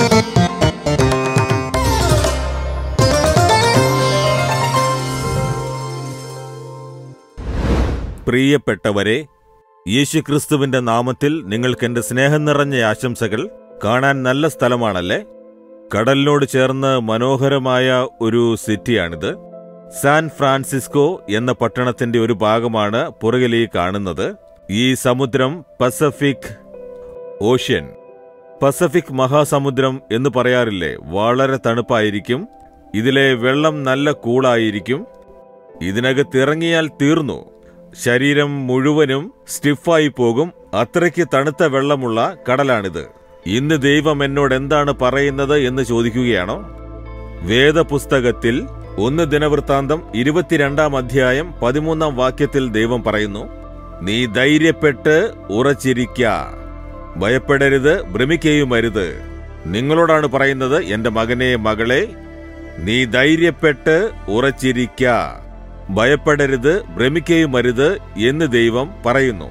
പ്രിയപ്പെട്ടവരെ യേശുക്രിസ്തുവിന്റെ നാമത്തിൽ നിങ്ങൾക്ക് എന്റെ സ്നേഹം നിറഞ്ഞ ആശംസകൾ കാണാൻ നല്ല സ്ഥലമാണല്ലേ കടലിനോട് ചേർന്ന് മനോഹരമായ ഒരു സിറ്റിയാണിത് സാൻ ഫ്രാൻസിസ്കോ എന്ന പട്ടണത്തിന്റെ ഒരു ഭാഗമാണ് പുറകിൽ ഈ കാണുന്നത് ഈ സമുദ്രം പസഫിക് ഓഷ്യൻ പസഫിക് മഹാസമുദ്രം എന്ന് പറയാറില്ലേ വളരെ തണുപ്പായിരിക്കും ഇതിലെ വെള്ളം നല്ല കൂളായിരിക്കും ഇതിനകത്തിറങ്ങിയാൽ തീർന്നു ശരീരം മുഴുവനും സ്റ്റിഫായി പോകും അത്രയ്ക്ക് തണുത്ത വെള്ളമുള്ള കടലാണിത് ഇന്ന് ദൈവം എന്നോട് എന്താണ് പറയുന്നത് എന്ന് ചോദിക്കുകയാണോ വേദപുസ്തകത്തിൽ ഒന്ന് ദിനവൃത്താന്തം ഇരുപത്തിരണ്ടാം അധ്യായം പതിമൂന്നാം വാക്യത്തിൽ ദൈവം പറയുന്നു നീ ധൈര്യപ്പെട്ട് ഉറച്ചിരിക്ക ഭയപ്പെടരുത് ഭ്രമിക്കുകയുമരുത് നിങ്ങളോടാണ് പറയുന്നത് എന്റെ മകനെ മകളെ നീ ധൈര്യപ്പെട്ട് ഉറച്ചിരിക്ക ഭയപ്പെടരുത് ഭ്രമിക്കുകയുമരുത് എന്ന് ദൈവം പറയുന്നു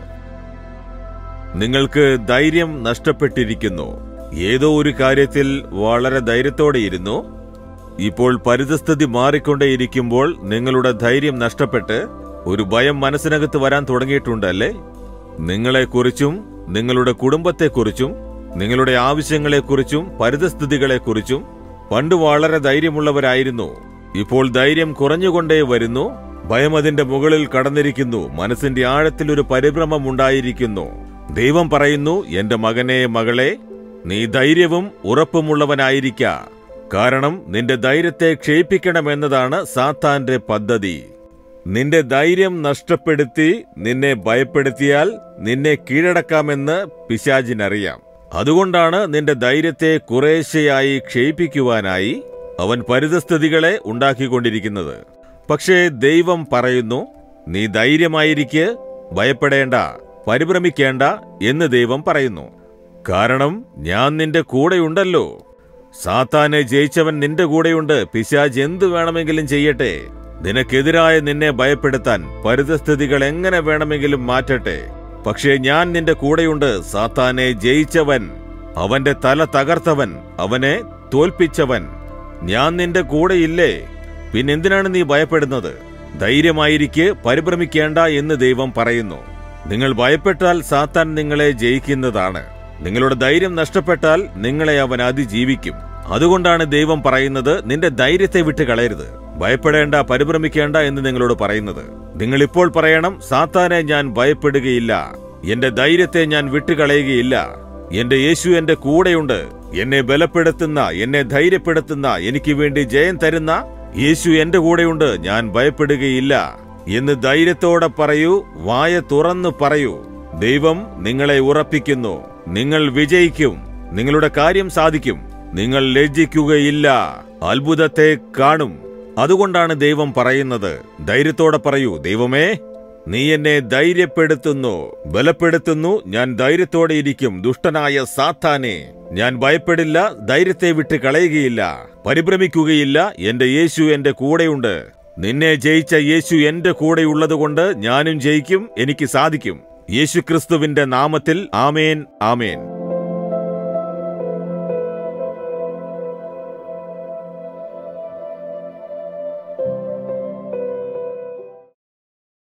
നിങ്ങൾക്ക് ധൈര്യം നഷ്ടപ്പെട്ടിരിക്കുന്നു ഏതോ ഒരു കാര്യത്തിൽ വളരെ ധൈര്യത്തോടെയിരുന്നു ഇപ്പോൾ പരിതസ്ഥിതി മാറിക്കൊണ്ടേയിരിക്കുമ്പോൾ നിങ്ങളുടെ ധൈര്യം നഷ്ടപ്പെട്ട് ഒരു ഭയം മനസ്സിനകത്ത് വരാൻ തുടങ്ങിയിട്ടുണ്ടല്ലേ നിങ്ങളെക്കുറിച്ചും നിങ്ങളുടെ കുടുംബത്തെക്കുറിച്ചും നിങ്ങളുടെ ആവശ്യങ്ങളെക്കുറിച്ചും പരിതസ്ഥിതികളെക്കുറിച്ചും പണ്ട് വളരെ ധൈര്യമുള്ളവരായിരുന്നു ഇപ്പോൾ ധൈര്യം കുറഞ്ഞുകൊണ്ടേ വരുന്നു ഭയം അതിന്റെ മുകളിൽ കടന്നിരിക്കുന്നു മനസ്സിന്റെ ആഴത്തിൽ ഒരു പരിഭ്രമം ഉണ്ടായിരിക്കുന്നു ദൈവം പറയുന്നു എന്റെ മകനെ മകളെ നീ ധൈര്യവും ഉറപ്പുമുള്ളവനായിരിക്ക കാരണം നിന്റെ ധൈര്യത്തെ ക്ഷയിപ്പിക്കണമെന്നതാണ് സാത്താന്റെ പദ്ധതി നിന്റെ ധൈര്യം നഷ്ടപ്പെടുത്തി നിന്നെ ഭയപ്പെടുത്തിയാൽ നിന്നെ കീഴടക്കാമെന്ന് പിശാചിനറിയാം അതുകൊണ്ടാണ് നിന്റെ ധൈര്യത്തെ കുറേശ്ശെയായി ക്ഷയിപ്പിക്കുവാനായി അവൻ പരിതസ്ഥിതികളെ ഉണ്ടാക്കിക്കൊണ്ടിരിക്കുന്നത് പക്ഷേ ദൈവം പറയുന്നു നീ ധൈര്യമായിരിക്കെ ഭയപ്പെടേണ്ട പരിഭ്രമിക്കേണ്ട എന്ന് ദൈവം പറയുന്നു കാരണം ഞാൻ നിന്റെ കൂടെയുണ്ടല്ലോ സാത്താനെ ജയിച്ചവൻ നിന്റെ കൂടെയുണ്ട് പിശാജ് എന്തു വേണമെങ്കിലും ചെയ്യട്ടെ നിനക്കെതിരായ നിന്നെ ഭയപ്പെടുത്താൻ പരിതസ്ഥിതികൾ എങ്ങനെ വേണമെങ്കിലും മാറ്റട്ടെ പക്ഷേ ഞാൻ നിന്റെ കൂടെയുണ്ട് സാത്താനെ ജയിച്ചവൻ അവന്റെ തല തകർത്തവൻ അവനെ തോൽപ്പിച്ചവൻ ഞാൻ നിന്റെ കൂടെയില്ലേ പിന്നെന്തിനാണ് നീ ഭയപ്പെടുന്നത് ധൈര്യമായിരിക്കെ പരിഭ്രമിക്കേണ്ട എന്ന് ദൈവം പറയുന്നു നിങ്ങൾ ഭയപ്പെട്ടാൽ സാത്താൻ നിങ്ങളെ ജയിക്കുന്നതാണ് നിങ്ങളുടെ ധൈര്യം നഷ്ടപ്പെട്ടാൽ നിങ്ങളെ അവൻ അതിജീവിക്കും അതുകൊണ്ടാണ് ദൈവം പറയുന്നത് നിന്റെ ധൈര്യത്തെ വിട്ട് കളയരുത് ഭയപ്പെടേണ്ട പരിഭ്രമിക്കേണ്ട എന്ന് നിങ്ങളോട് പറയുന്നത് നിങ്ങൾ ഇപ്പോൾ പറയണം സാത്താനെ ഞാൻ ഭയപ്പെടുകയില്ല എന്റെ ധൈര്യത്തെ ഞാൻ വിട്ടുകളയുകയില്ല എന്റെ യേശു എന്റെ കൂടെയുണ്ട് എന്നെ ബലപ്പെടുത്തുന്ന എന്നെ ധൈര്യപ്പെടുത്തുന്ന എനിക്ക് വേണ്ടി ജയം തരുന്ന യേശു എന്റെ കൂടെയുണ്ട് ഞാൻ ഭയപ്പെടുകയില്ല എന്ന് ധൈര്യത്തോടെ പറയൂ വായ തുറന്നു പറയൂ ദൈവം നിങ്ങളെ ഉറപ്പിക്കുന്നു നിങ്ങൾ വിജയിക്കും നിങ്ങളുടെ കാര്യം സാധിക്കും നിങ്ങൾ ലജ്ജിക്കുകയില്ല അത്ഭുതത്തെ കാണും അതുകൊണ്ടാണ് ദൈവം പറയുന്നത് ധൈര്യത്തോടെ പറയൂ ദൈവമേ നീ എന്നെ ധൈര്യപ്പെടുത്തുന്നു ബലപ്പെടുത്തുന്നു ഞാൻ ധൈര്യത്തോടെ ഇരിക്കും ദുഷ്ടനായ സാത്താനെ ഞാൻ ഭയപ്പെടില്ല ധൈര്യത്തെ വിട്ട് കളയുകയില്ല പരിഭ്രമിക്കുകയില്ല എന്റെ യേശു എന്റെ കൂടെയുണ്ട് നിന്നെ ജയിച്ച യേശു എന്റെ കൂടെയുള്ളതുകൊണ്ട് ഞാനും ജയിക്കും എനിക്ക് സാധിക്കും യേശുക്രിസ്തുവിന്റെ നാമത്തിൽ ആമേൻ ആമേൻ